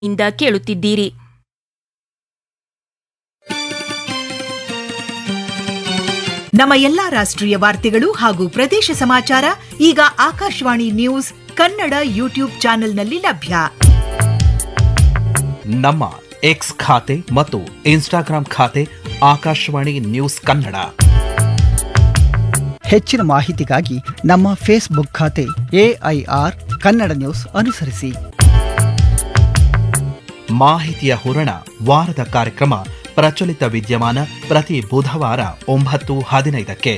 ಇಂದ ಕೇಳುತ್ತಿದ್ದೀರಿ ನಮ್ಮ ಎಲ್ಲಾ ರಾಷ್ಟ್ರೀಯ ವಾರ್ತೆಗಳು ಹಾಗೂ ಪ್ರದೇಶ ಸಮಾಚಾರ ಈಗ ಆಕಾಶವಾಣಿ ನ್ಯೂಸ್ ಕನ್ನಡ ಯೂಟ್ಯೂಬ್ ಚಾನೆಲ್ನಲ್ಲಿ ಲಭ್ಯ ನಮ್ಮ ಎಕ್ಸ್ ಖಾತೆ ಮತ್ತು ಇನ್ಸ್ಟಾಗ್ರಾಂ ಖಾತೆ ಆಕಾಶವಾಣಿ ನ್ಯೂಸ್ ಕನ್ನಡ ಹೆಚ್ಚಿನ ಮಾಹಿತಿಗಾಗಿ ನಮ್ಮ ಫೇಸ್ಬುಕ್ ಖಾತೆ ಎಐಆರ್ ಕನ್ನಡ ನ್ಯೂಸ್ ಅನುಸರಿಸಿ ಮಾಹಿತಿಯ ಹೂರಣ ವಾರದ ಕಾರ್ಯಕ್ರಮ ಪ್ರಚಲಿತ ವಿದ್ಯಮಾನ ಪ್ರತಿ ಬುಧವಾರ ಒಂಬತ್ತು ಹದಿನೈದಕ್ಕೆ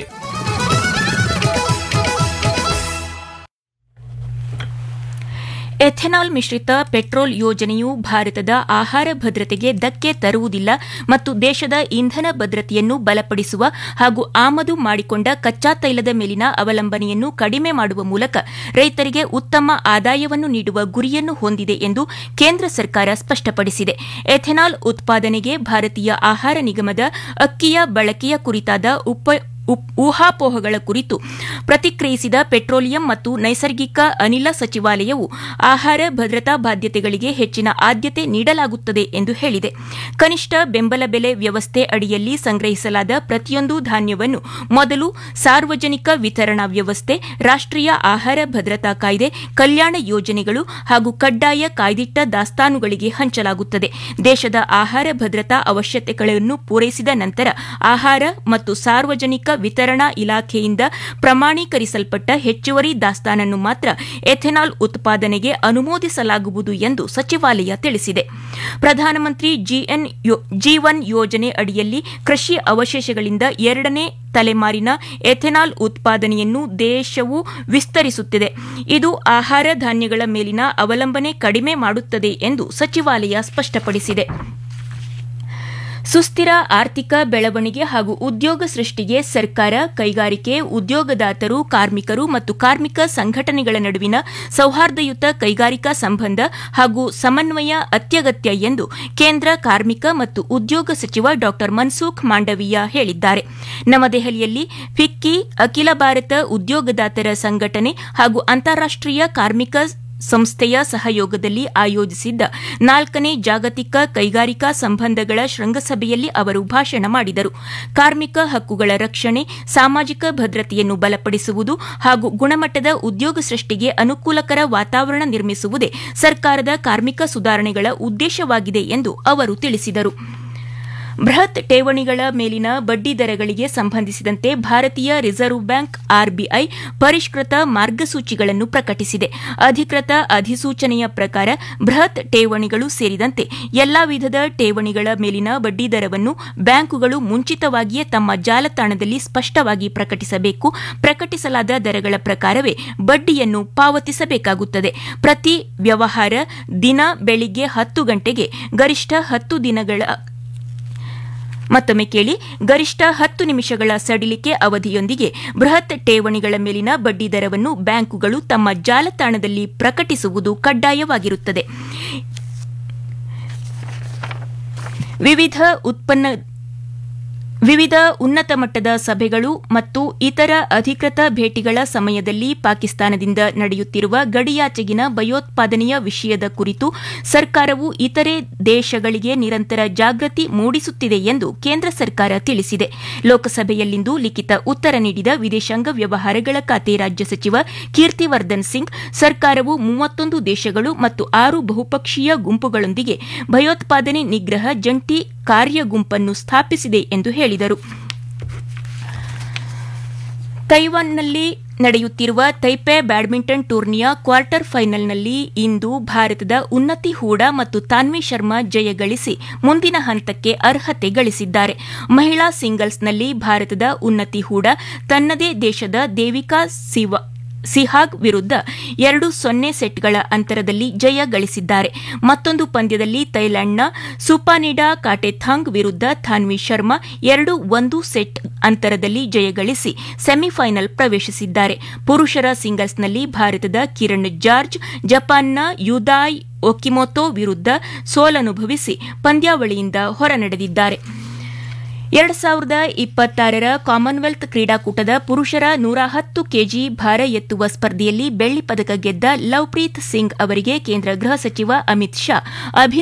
ಎಥೆನಾಲ್ ಮಿಶ್ರಿತ ಪೆಟ್ರೋಲ್ ಯೋಜನೆಯು ಭಾರತದ ಆಹಾರ ಭದ್ರತೆಗೆ ಧಕ್ಕೆ ತರುವುದಿಲ್ಲ ಮತ್ತು ದೇಶದ ಇಂಧನ ಭದ್ರತೆಯನ್ನು ಬಲಪಡಿಸುವ ಹಾಗೂ ಆಮದು ಮಾಡಿಕೊಂಡ ಕಚ್ಚಾ ತೈಲದ ಮೇಲಿನ ಅವಲಂಬನೆಯನ್ನು ಕಡಿಮೆ ಮಾಡುವ ಮೂಲಕ ರೈತರಿಗೆ ಉತ್ತಮ ಆದಾಯವನ್ನು ನೀಡುವ ಗುರಿಯನ್ನು ಹೊಂದಿದೆ ಎಂದು ಕೇಂದ್ರ ಸರ್ಕಾರ ಸ್ಪಷ್ಟಪಡಿಸಿದೆ ಎಥೆನಾಲ್ ಉತ್ಪಾದನೆಗೆ ಭಾರತೀಯ ಆಹಾರ ನಿಗಮದ ಅಕ್ಕಿಯ ಬಳಕೆಯ ಕುರಿತಾದ ಉಪ ಉಪ್- ಊಹಾಪೋಹಗಳ ಕುರಿತು ಪ್ರತಿಕ್ರಿಯಿಸಿದ ಪೆಟ್ರೋಲಿಯಂ ಮತ್ತು ನೈಸರ್ಗಿಕ ಅನಿಲ ಸಚಿವಾಲಯವು ಆಹಾರ ಭದ್ರತಾ ಬಾಧ್ಯತೆಗಳಿಗೆ ಹೆಚ್ಚಿನ ಆದ್ಯತೆ ನೀಡಲಾಗುತ್ತದೆ ಎಂದು ಹೇಳಿದೆ ಕನಿಷ್ಠ ಬೆಂಬಲ ಬೆಲೆ ವ್ಯವಸ್ಥೆ ಅಡಿಯಲ್ಲಿ ಸಂಗ್ರಹಿಸಲಾದ ಪ್ರತಿಯೊಂದು ಧಾನ್ಯವನ್ನು ಮೊದಲು ಸಾರ್ವಜನಿಕ ವಿತರಣಾ ವ್ಯವಸ್ಥೆ ರಾಷ್ಟ್ರೀಯ ಆಹಾರ ಭದ್ರತಾ ಕಾಯ್ದೆ ಕಲ್ಯಾಣ ಯೋಜನೆಗಳು ಹಾಗೂ ಕಡ್ಡಾಯ ಕಾಯ್ದಿಟ್ಟ ದಾಸ್ತಾನುಗಳಿಗೆ ಹಂಚಲಾಗುತ್ತದೆ ದೇಶದ ಆಹಾರ ಭದ್ರತಾ ಅವಶ್ಯಕತೆಗಳನ್ನು ಪೂರೈಸಿದ ನಂತರ ಆಹಾರ ಮತ್ತು ಸಾರ್ವಜನಿಕ ವಿತರಣಾ ಇಲಾಖೆಯಿಂದ ಪ್ರಮಾಣೀಕರಿಸಲ್ಪಟ್ಟ ಹೆಚ್ಚುವರಿ ದಾಸ್ತಾನನ್ನು ಮಾತ್ರ ಎಥೆನಾಲ್ ಉತ್ಪಾದನೆಗೆ ಅನುಮೋದಿಸಲಾಗುವುದು ಎಂದು ಸಚಿವಾಲಯ ತಿಳಿಸಿದೆ ಪ್ರಧಾನಮಂತ್ರಿ ಜಿಎನ್ ಯೋ- ಜೀವನ್ ಯೋಜನೆ ಅಡಿಯಲ್ಲಿ ಕೃಷಿ ಅವಶೇಷಗಳಿಂದ ಎರಡನೇ ತಲೆಮಾರಿನ ಎಥೆನಾಲ್ ಉತ್ಪಾದನೆಯನ್ನು ದೇಶವು ವಿಸ್ತರಿಸುತ್ತಿದೆ ಇದು ಆಹಾರ ಧಾನ್ಯಗಳ ಮೇಲಿನ ಅವಲಂಬನೆ ಕಡಿಮೆ ಮಾಡುತ್ತದೆ ಎಂದು ಸಚಿವಾಲಯ ಸ್ಪಷ್ಟಪಡಿಸಿದೆ ಸುಸ್ಥಿರ ಆರ್ಥಿಕ ಬೆಳವಣಿಗೆ ಹಾಗೂ ಉದ್ಯೋಗ ಸೃಷ್ಟಿಗೆ ಸರ್ಕಾರ ಕೈಗಾರಿಕೆ ಉದ್ಯೋಗದಾತರು ಕಾರ್ಮಿಕರು ಮತ್ತು ಕಾರ್ಮಿಕ ಸಂಘಟನೆಗಳ ನಡುವಿನ ಸೌಹಾರ್ದಯುತ ಕೈಗಾರಿಕಾ ಸಂಬಂಧ ಹಾಗೂ ಸಮನ್ವಯ ಅತ್ಯಗತ್ಯ ಎಂದು ಕೇಂದ್ರ ಕಾರ್ಮಿಕ ಮತ್ತು ಉದ್ಯೋಗ ಸಚಿವ ಡಾ ಮನ್ಸುಖ್ ಮಾಂಡವೀಯ ಹೇಳಿದ್ದಾರೆ ನವದೆಹಲಿಯಲ್ಲಿ ಫಿಕ್ಕಿ ಅಖಿಲ ಭಾರತ ಉದ್ಯೋಗದಾತರ ಸಂಘಟನೆ ಹಾಗೂ ಅಂತಾರಾಷ್ಟೀಯ ಕಾರ್ಮಿಕ ಸಂಸ್ಥೆಯ ಸಹಯೋಗದಲ್ಲಿ ಆಯೋಜಿಸಿದ್ದ ನಾಲ್ಕನೇ ಜಾಗತಿಕ ಕೈಗಾರಿಕಾ ಸಂಬಂಧಗಳ ಶೃಂಗಸಭೆಯಲ್ಲಿ ಅವರು ಭಾಷಣ ಮಾಡಿದರು ಕಾರ್ಮಿಕ ಹಕ್ಕುಗಳ ರಕ್ಷಣೆ ಸಾಮಾಜಿಕ ಭದ್ರತೆಯನ್ನು ಬಲಪಡಿಸುವುದು ಹಾಗೂ ಗುಣಮಟ್ಟದ ಉದ್ಯೋಗ ಸೃಷ್ಟಿಗೆ ಅನುಕೂಲಕರ ವಾತಾವರಣ ನಿರ್ಮಿಸುವುದೇ ಸರ್ಕಾರದ ಕಾರ್ಮಿಕ ಸುಧಾರಣೆಗಳ ಉದ್ದೇಶವಾಗಿದೆ ಎಂದು ಅವರು ತಿಳಿಸಿದರು ಬೃಹತ್ ಠೇವಣಿಗಳ ಮೇಲಿನ ಬಡ್ಡಿ ದರಗಳಿಗೆ ಸಂಬಂಧಿಸಿದಂತೆ ಭಾರತೀಯ ರಿಸರ್ವ್ ಬ್ಯಾಂಕ್ ಆರ್ಬಿಐ ಪರಿಷ್ಕೃತ ಮಾರ್ಗಸೂಚಿಗಳನ್ನು ಪ್ರಕಟಿಸಿದೆ ಅಧಿಕೃತ ಅಧಿಸೂಚನೆಯ ಪ್ರಕಾರ ಬೃಹತ್ ಠೇವಣಿಗಳು ಸೇರಿದಂತೆ ಎಲ್ಲಾ ವಿಧದ ಠೇವಣಿಗಳ ಮೇಲಿನ ಬಡ್ಡಿ ದರವನ್ನು ಬ್ಯಾಂಕುಗಳು ಮುಂಚಿತವಾಗಿಯೇ ತಮ್ಮ ಜಾಲತಾಣದಲ್ಲಿ ಸ್ಪಷ್ಟವಾಗಿ ಪ್ರಕಟಿಸಬೇಕು ಪ್ರಕಟಿಸಲಾದ ದರಗಳ ಪ್ರಕಾರವೇ ಬಡ್ಡಿಯನ್ನು ಪಾವತಿಸಬೇಕಾಗುತ್ತದೆ ಪ್ರತಿ ವ್ಯವಹಾರ ದಿನ ಬೆಳಿಗ್ಗೆ ಹತ್ತು ಗಂಟೆಗೆ ಗರಿಷ್ಠ ಹತ್ತು ದಿನಗಳ ಮತ್ತೊಮ್ಮೆ ಕೇಳಿ ಗರಿಷ್ಠ ಹತ್ತು ನಿಮಿಷಗಳ ಸಡಿಲಿಕೆ ಅವಧಿಯೊಂದಿಗೆ ಬೃಹತ್ ಠೇವಣಿಗಳ ಮೇಲಿನ ಬಡ್ಡಿ ದರವನ್ನು ಬ್ಯಾಂಕುಗಳು ತಮ್ಮ ಜಾಲತಾಣದಲ್ಲಿ ಪ್ರಕಟಿಸುವುದು ಕಡ್ಡಾಯವಾಗಿರುತ್ತದೆ ವಿವಿಧ ಉತ್ಪನ್ನ ವಿವಿಧ ಉನ್ನತ ಮಟ್ಟದ ಸಭೆಗಳು ಮತ್ತು ಇತರ ಅಧಿಕೃತ ಭೇಟಿಗಳ ಸಮಯದಲ್ಲಿ ಪಾಕಿಸ್ತಾನದಿಂದ ನಡೆಯುತ್ತಿರುವ ಗಡಿಯಾಚೆಗಿನ ಭಯೋತ್ಪಾದನೆಯ ವಿಷಯದ ಕುರಿತು ಸರ್ಕಾರವು ಇತರೆ ದೇಶಗಳಿಗೆ ನಿರಂತರ ಜಾಗೃತಿ ಮೂಡಿಸುತ್ತಿದೆ ಎಂದು ಕೇಂದ್ರ ಸರ್ಕಾರ ತಿಳಿಸಿದೆ ಲೋಕಸಭೆಯಲ್ಲಿಂದು ಲಿಖಿತ ಉತ್ತರ ನೀಡಿದ ವಿದೇಶಾಂಗ ವ್ಯವಹಾರಗಳ ಖಾತೆ ರಾಜ್ಯ ಸಚಿವ ಕೀರ್ತಿವರ್ಧನ್ ಸಿಂಗ್ ಸರ್ಕಾರವು ಮೂವತ್ತೊಂದು ದೇಶಗಳು ಮತ್ತು ಆರು ಬಹುಪಕ್ಷೀಯ ಗುಂಪುಗಳೊಂದಿಗೆ ಭಯೋತ್ಪಾದನೆ ನಿಗ್ರಹ ಜಂಟಿ ಕಾರ್ಯ ಗುಂಪನ್ನು ಸ್ಥಾಪಿಸಿದೆ ಎಂದು ಹೇಳಿದರು ತೈವಾನ್ನಲ್ಲಿ ನಡೆಯುತ್ತಿರುವ ತೈಪೆ ಬ್ಯಾಡ್ಮಿಂಟನ್ ಟೂರ್ನಿಯ ಕ್ವಾರ್ಟರ್ ಫೈನಲ್ನಲ್ಲಿ ಇಂದು ಭಾರತದ ಉನ್ನತಿ ಹೂಡಾ ಮತ್ತು ತಾನ್ವಿ ಶರ್ಮಾ ಜಯ ಗಳಿಸಿ ಮುಂದಿನ ಹಂತಕ್ಕೆ ಅರ್ಹತೆ ಗಳಿಸಿದ್ದಾರೆ ಮಹಿಳಾ ಸಿಂಗಲ್ಸ್ನಲ್ಲಿ ಭಾರತದ ಉನ್ನತಿ ಹೂಡಾ ತನ್ನದೇ ದೇಶದ ದೇವಿಕಾ ಸಿವಾ ಸಿಹಾಗ್ ವಿರುದ್ಧ ಎರಡು ಸೊನ್ನೆ ಸೆಟ್ಗಳ ಅಂತರದಲ್ಲಿ ಜಯ ಗಳಿಸಿದ್ದಾರೆ ಮತ್ತೊಂದು ಪಂದ್ಯದಲ್ಲಿ ಥೈಲ್ಯಾಂಡ್ನ ಸುಪಾನಿಡಾ ಕಾಟೆಥಾಂಗ್ ವಿರುದ್ಧ ಥಾನ್ವಿ ಶರ್ಮಾ ಎರಡು ಒಂದು ಸೆಟ್ ಅಂತರದಲ್ಲಿ ಜಯಗಳಿಸಿ ಸೆಮಿಫೈನಲ್ ಪ್ರವೇಶಿಸಿದ್ದಾರೆ ಪುರುಷರ ಸಿಂಗಲ್ಸ್ನಲ್ಲಿ ಭಾರತದ ಕಿರಣ್ ಜಾರ್ಜ್ ಜಪಾನ್ನ ಯುದಾಯ್ ಒಕಿಮೊತೊ ವಿರುದ್ಧ ಸೋಲನುಭವಿಸಿ ಪಂದ್ಯಾವಳಿಯಿಂದ ಹೊರನಡೆದಿದ್ದಾರೆ ಎರಡು ಸಾವಿರದ ಇಪ್ಪತ್ತಾರರ ಕಾಮನ್ವೆಲ್ತ್ ಕ್ರೀಡಾಕೂಟದ ಪುರುಷರ ನೂರ ಹತ್ತು ಕೆಜಿ ಭಾರ ಎತ್ತುವ ಸ್ಪರ್ಧೆಯಲ್ಲಿ ಬೆಳ್ಳಿ ಪದಕ ಗೆದ್ದ ಲವ್ಪ್ರೀತ್ ಸಿಂಗ್ ಅವರಿಗೆ ಕೇಂದ್ರ ಗೃಹ ಸಚಿವ ಅಮಿತ್ ಶಾ